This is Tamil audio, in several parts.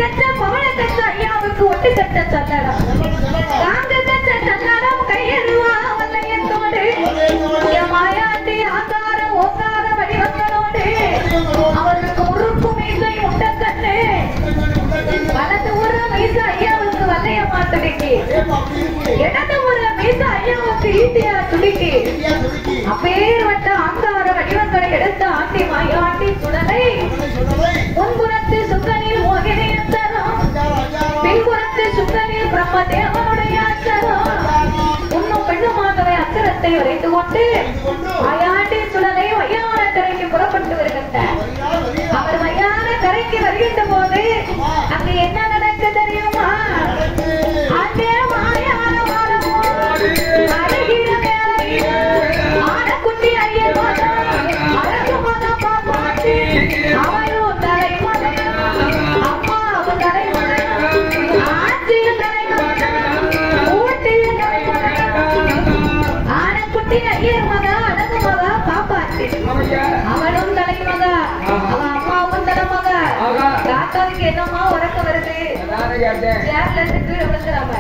கட்ட பவள கட்ட ஐயாவுக்கு ஒட்டு கட்ட சல்லடா காங்க கட்ட சல்லடம் கையெழுவா வல்லையத்தோடு என் மாயாண்டி ஆகார ஓகார வடிவங்களோடு அவருக்கு உருக்கு மீசை உண்டக்கண்ணு வலது ஊர மீச ஐயாவுக்கு வல்லைய மாட்டுடிக்கு இடது ஊர மீச ஐயாவுக்கு ஈட்டியா துடிக்கு அப்பேற்பட்ட ஆங்கார வடிவங்களை எடுத்த ஆண்டி மாயாண்டி சுடலை முன்புறத்து சுக்கனில் மோகினி அந்தரம் பின்புறத்து சுக்கனில் பிரம்மதேவனுடைய அந்தரம் உன்னும் பெண்ணுமாகவே அச்சரத்தை உரைத்து கொண்டு மாயாண்டி சுடலை வையான கரைக்கு புறப்பட்டு வருகின்றார் அவர் வையான கரைக்கு வருகின்ற போது அங்கு என்ன நடக்க தெரியுமா அங்கே மாயான மரமோ, அழகிய மேலையில, ஆடக்குட்டி ஐயர் மகன், அழகு மகன் பாப்பாட்டி, அவையும் தலைமகன், அம்மாவும் தலைமகன், ஆச்சியும் தலைமகன், ஊட்டியும் தலைமகன், ஆடக்குட்டி ஐயர் மகன், அழகு மகன் பாப்பாட்டி. அவனும் தலைமகா அவன் அம்மாவும் தலைமகா தாத்தாவுக்கு என்னம்மா உறக்க வருது சேர்ல இருந்து கீழே விழுந்துறாம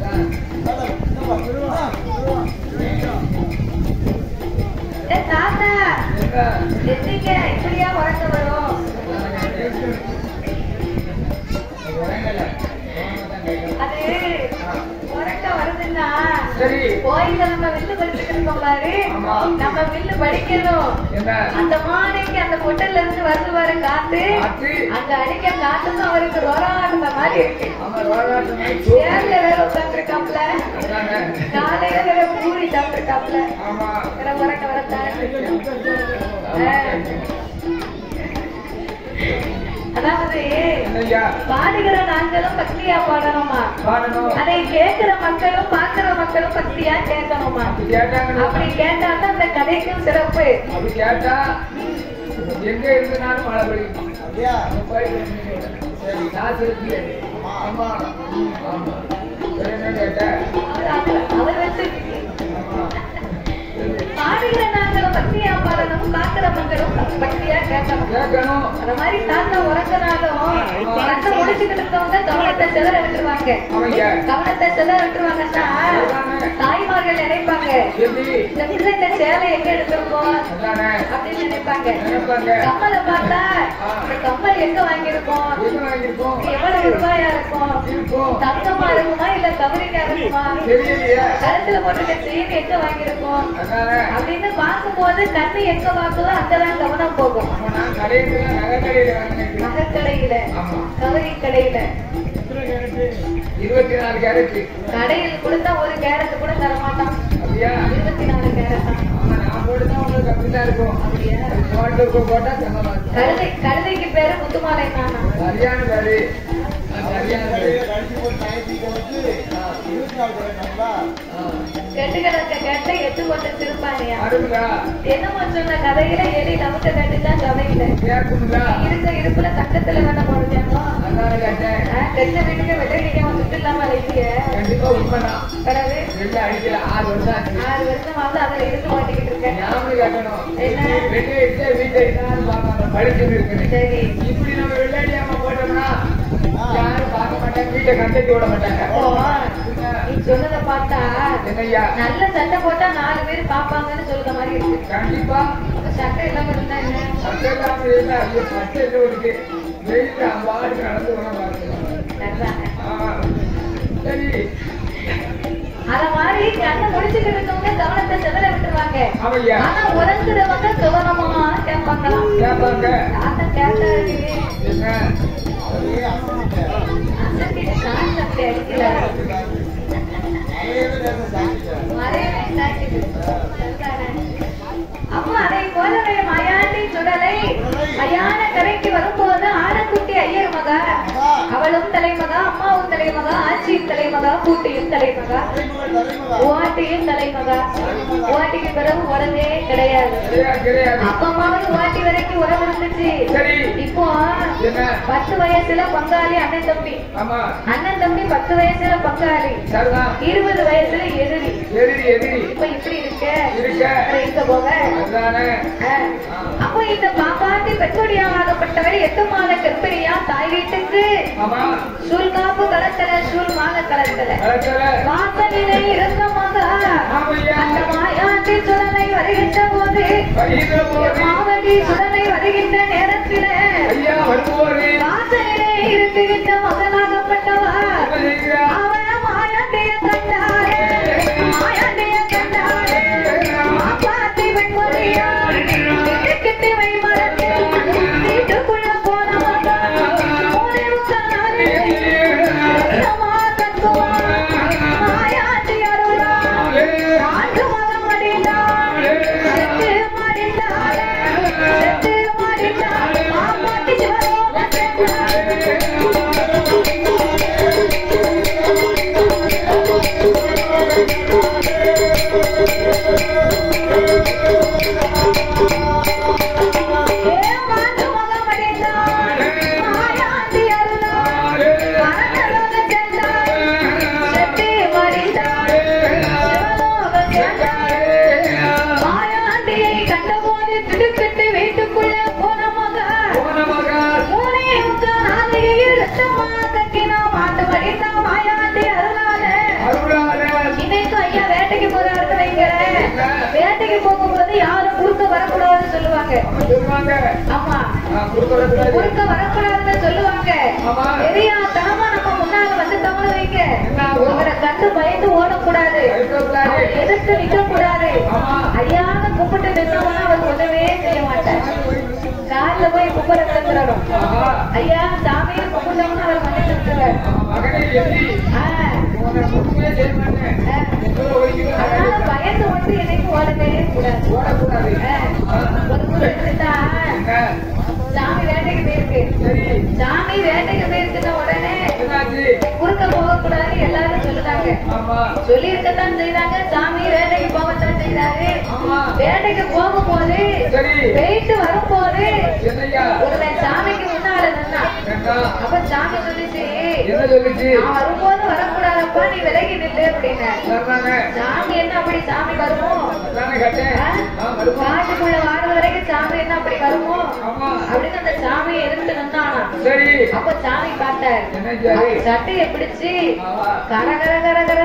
ஏ தாத்தா எந்திங்க இப்படியா உறக்க வரும் அது உறக்க வருதுன்னா சரி கோயில்ல நம்ம வில்லு படிச்சுட்டு இருக்கோம் பாரு ஆமா. நம்ம வில்லு படிக்கணும் என்ன அந்த மானைக்கு அந்த கொட்டல்ல இருந்து வருது பாரு காத்து காத்து. அங்க அடிக்க காத்துன்னு அவருக்கு ரொராடுற மாதிரி இருக்கு ஆமா ரோடாட்டம் சேர்ல வேற உட்காந்துருக்காப்ல காலையில வேற பூரி சாப்பிட்டுருக்காப்ல ஆமா வேற உறக்க வரத்தான் அதாவது என்னய்யா பாடுகிற நாங்களும் பக்தியா பாடணுமா பாடணும் அதை கேட்கிற மக்களும் பார்க்கிற மக்களும் பக்தியா கேட்கணுமா அப்படி கேட்டாங்கன்னு அப்படி கேட்டாதான் அந்த கதைக்கும் சிறப்பு அப்படி கேட்டா எங்க இருந்தாலும் மழை பெய்யும் நம்ம போயிட்டு இருந்தீங்க. சரி நான் திருப்பி ஆமா ஆமா வேற என்ன கேட்ட அவர் அவர்- அவர் வச்சு ஆமா பாடுகிற நாங்களும் பக்தியா பாடணும் பார்க்கிற மக்களும் பக்தியா கேட்கணும் கேட்கணும் அந்த மாதிரி தாத்தா உறங்கினாலும் கண்ணை முடிச்சுக்கிட்டு இருக்கவங்க கவனத்தை செதற விட்டுருவாங்க அவங்க கவனத்தை செதற விட்டுருவாங்கன்னா தாய்மார்கள் நினைப்பாங்க எப்படி இந்த பிள்ளைங்க சேலை எங்க எடுத்திருக்கோம் அதானே அப்படின்னு நினைப்பாங்க நினைப்பாங்க கம்மலை பார்த்தா இந்த கம்மல் எங்க வாங்கியிருக்கோம் எங்க வாங்கியிருக்கோம் இது எவ்வளவு ரூபாயா இருக்கும் இருக்கும் தங்கமா இருக்குமா இல்ல கவரிங்கா இருக்குமா தெரியலையே கருத்துல போட்டுக்க செயின் எங்க வாங்கியிருக்கோம் அதானே அப்படின்னு பார்க்கும்போது கண்ணு எங்க பார்க்குதோ அங்கதான் கவனம் போகும் அப்ப நான் கடையில நகை கடையில வாங்கினேன் நகைக்கடையில ஆமா கவரி கடையில இருபத்தி நாலு கேரட் கடையில் கொடுத்தா ஒரு கேரட் கூட தர மாட்டான் அப்படியா இருபத்தி நாலு கேரட் தான் ஆமா நான் போட்டுதான் உங்களுக்கு அப்படிதான் இருக்கும் அப்படியா போட்டு போட்டா செம்மமா இருக்கும் கழுதை கழுதைக்கு பேரு முத்துமாலை நானா சரியான வேலை சரியான வேலை கெட்டு கிடக்க கெட்ட எட்டு போட்டு திருப்பானியா அருங்களா என்னமோ சொன்ன கதையில எலி நமக்கு கட்டுதான் கதையில கேட்குங்களா இருக்க இருப்புல தட்டத்துல வேணா போடுவாங்க அதான் கேட்டேன் கெட்ட வீட்டுக்கு வெள்ளடிக்க வந்துட்டு இல்லாம வைத்திய கண்டிப்பா உண்மைதான் பிறகு வெளில அடிக்கல ஆறு வருஷம் ஆச்சு ஆறு வருஷம் வந்து அதுல இருக்க மாட்டிக்கிட்டு இருக்கேன் ஞாபகம் கட்டணும் என்ன? வெளியே எடுத்து வீட்டை என்னன்னு பார்ப்பாங்க படிச்சுட்டு இருக்குன்னு சரி இப்படி நம்ம வெள்ளாடியாம போட்டோம்னா யாரும் பார்க்க மாட்டாங்க வீட்டை கண்டத்து விட மாட்டாங்க அப்போ நீ சொன்னதை பார்த்தா என்னய்யா நல்ல சட்டை போட்டா நாலு பேர் பாப்பாங்கன்னு சொல்ற மாதிரி இருக்கு கண்டிப்பா அப்ப சட்டை இல்லாம இருந்தா என்ன சட்டை இல்லாம இருந்தா ஐயோ சட்டை எங்க இருக்கு வெயில அவ்வாறு நடந்து வர பாருங்க சரிதானே? ஆமா. சரி அத மாதிரி கண்ணை முடிச்சுக்கிட்டு இருக்கவங்க கவனத்தை செதற விட்டுருவாங்க அவையா ஆனா உறங்குறவங்க கவனமா கேட்பாங்களாம் கேட்பாங்க தாத்தா கேட்டாரு என்ன அசத்திட்டு கான்செப்ட் அடிக்கல மறையவே சாக்கிது சரிதானே? அப்போ அதை போலவே மயாண்டி சுடலை மயான கரைக்கு வரும்போது ஆடக்குட்டி ஐயர் மகா அவளும் தலைமகா அம்மாவும் தலைமகா ஆட்சியின் தலைமகா கூட்டியின் தலைமகா ஓட்டியின் தலைமகா ஓட்டிக்கு பிறகு உடனே கிடையாது கிடையாது, கிடையாது. அப்பா அம்மாவுக்கு ஓட்டி வரைக்கும் உறவு இருந்துச்சு சரி இப்போ என்ன பத்து வயசுல பங்காளி அண்ணன் தம்பி ஆமா அண்ணன் தம்பி பத்து வயசுல பங்காளி சரிதான் இருபது வயசுல எதிரி எதிரி எதிரி இப்ப இப்படி இருக்க இருக்க அப்புறம் எங்க போக அதுதானே ஆ. அப்போ இந்த பாப்பாட்டி பெற்றோடியாகப்பட்டவள் எட்டு மாத கர்ப்பிணியா தாய் வீட்டுக்கு ஆமா சூழ்காப்பு களத்தல சூழ் மாத களத்தல கலக்கல வாசலிலே இருந்த மகா ஆமையா அந்த மாயாண்டி சுடலை வருகின்ற போது வருகின்ற போது மாவடி சுடலை வருகின்ற நேரத்தில ஐயா வரும்போது வாசலிலே இருக்குகின்ற மகனாகப்பட்டவா என்ன செய்கிறார் அவன் மாயாண்டிய கண்டாரே மாயாண்டிய கண்டாரே மாப்பாத்தி வெண்மொழியா கிட்டு வை மரத்தில் வீட்டுக்குள்ள போனவங்க மூணே உட்காரு ரத்தமா தத்துவா மாயாண்டி அருளா நான்கு மகம் அடிந்தாள் செத்து மடிந்தாள் செத்து மடிந்தாள் மாப்பாத்தி சிவலோக சென்றாள் ஏமாந்து மகம் அடிந்தாள் மாயாண்டி அருளாள் மரணலோக சென்றாள் செத்து மடிந்தாள் சிவலோக சென்றாள் மாயாண்டியை கண்டபோது திடுக்கிட்டு வீட்டுக்குள்ள போன மகன் போன மகள் மூனே முக்கால் நாளிகையில் ரத்தமா கட்டினா மாட்டு மடிந்தா மாயாண்டி அருளாள அருளாளர் இன்னைக்கு ஐயா வேட்டைக்கு போறாரு வைங்க வேட்டைக்கு போகும்போது யாரும் குறுக்க வரக்கூடாதுன்னு சொல்லுவாங்க அவன் சொல்லுவாங்க ஆமா ஆ, குறுக்கக்கூடாது. குறுக்க வரக்கூடாதுன்னு சொல்லுவாங்க ஆமா. பெரியா தனமா நம்ம முன்னால வந்து தமிழ் வைங்க என்ன ஆகும்? உங்களை கண்டு பயந்து ஓடக்கூடாது இருக்கக்கூடாது. அவரை எதிர்த்து நிக்க கூடாது ஆமா. ஐயான்னு கூப்பிட்டு நின்னவனா அவர் ஒண்ணுமே செய்ய மாட்டார் காலில் போய் கும்பிட கிடந்துடணும் ஆஹா. ஐயா சாமியை கும்பிட்டவனா அவர் மன்னிச்சு விட்டுருவார் அவன் மகனை எதிரி ஆ, உன்னை ஒண்ணுமே செய்ய மாட்டேன் ஆ. உங்களை ஒழிக்கணும். அதனால பயந்து கொண்டு என்னைக்கு ஓடவே கூடாது ஓடக்கூடாது ஆ, ஒரு ஊர் எடுத்துட்டா என்ன? சாமி வேட்டைக்கு போயிருக்கு சரி சாமி வேட்டைக்கு போயிருக்குன்னா உடனே என்னாச்சு குறுக்க போகக்கூடாது எல்லாரும் சொல்லுதாங்க ஆமா சொல்லி இருக்கத்தான் செய்தாங்க சாமி வேட்டைக்கு போகத்தான் செய்தாரு ஆமா வேட்டைக்கு போகும்போது சரி போயிட்டு வரும்போது என்னய்யா ஒருவன் சாமிக்கு முன்னால நின்னான் என்ன அப்ப சாமி சொல்லிச்சு என்ன சொல்லுச்சு நான் வரும்போது வரக்கூடாதப்பா நீ விலகி நில்லு அப்படின்னு சரிதானே சாமி என்ன அப்படி சாமி வருமோ தானே கட்டேன் ஆ? ஆ, வருமா காட்டுக்குள்ள வாடுற வரைக்கும் சாமி என்ன அப்படி வருமோ ஆமா அப்படின்னு அந்த சாமியை எதிர்த்து நின்னானா சரி அப்ப சாமி பார்த்தார் என்ன செய்யாரு சட்டையை பிடிச்சு ஆமா கர கர கர கர